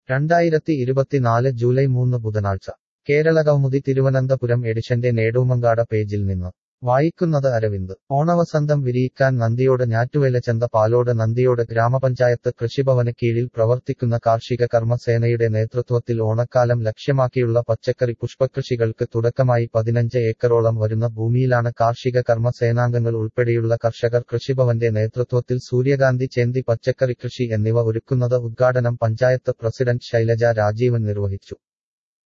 രണ്ടായിരത്തി ഇരുപത്തിനാല് ജൂലൈ മൂന്ന് ബുധനാഴ്ച കേരളകൗമുദി തിരുവനന്തപുരം എഡിഷന്റെ നേടൂമങ്കാട പേജിൽ നിന്ന് വായിക്കുന്നത് അരവിന്ദ് ഓണവസന്തം വിരിയിക്കാൻ നന്ദിയോട് ഞാറ്റുവേലച്ചന്ത പാലോട് നന്ദിയോട് ഗ്രാമപഞ്ചായത്ത് കൃഷിഭവന് കീഴിൽ പ്രവർത്തിക്കുന്ന കാർഷിക കർമ്മസേനയുടെ നേതൃത്വത്തിൽ ഓണക്കാലം ലക്ഷ്യമാക്കിയുള്ള പച്ചക്കറി പുഷ്പകൃഷികൾക്ക് തുടക്കമായി പതിനഞ്ച് ഏക്കറോളം വരുന്ന ഭൂമിയിലാണ് കാർഷിക കർമ്മസേനാംഗങ്ങൾ ഉൾപ്പെടെയുള്ള കർഷകർ കൃഷിഭവന്റെ നേതൃത്വത്തിൽ സൂര്യകാന്തി ചേന്തി പച്ചക്കറി കൃഷി എന്നിവ ഒരുക്കുന്നത് ഉദ്ഘാടനം പഞ്ചായത്ത് പ്രസിഡന്റ് ശൈലജ രാജീവൻ നിർവഹിച്ചു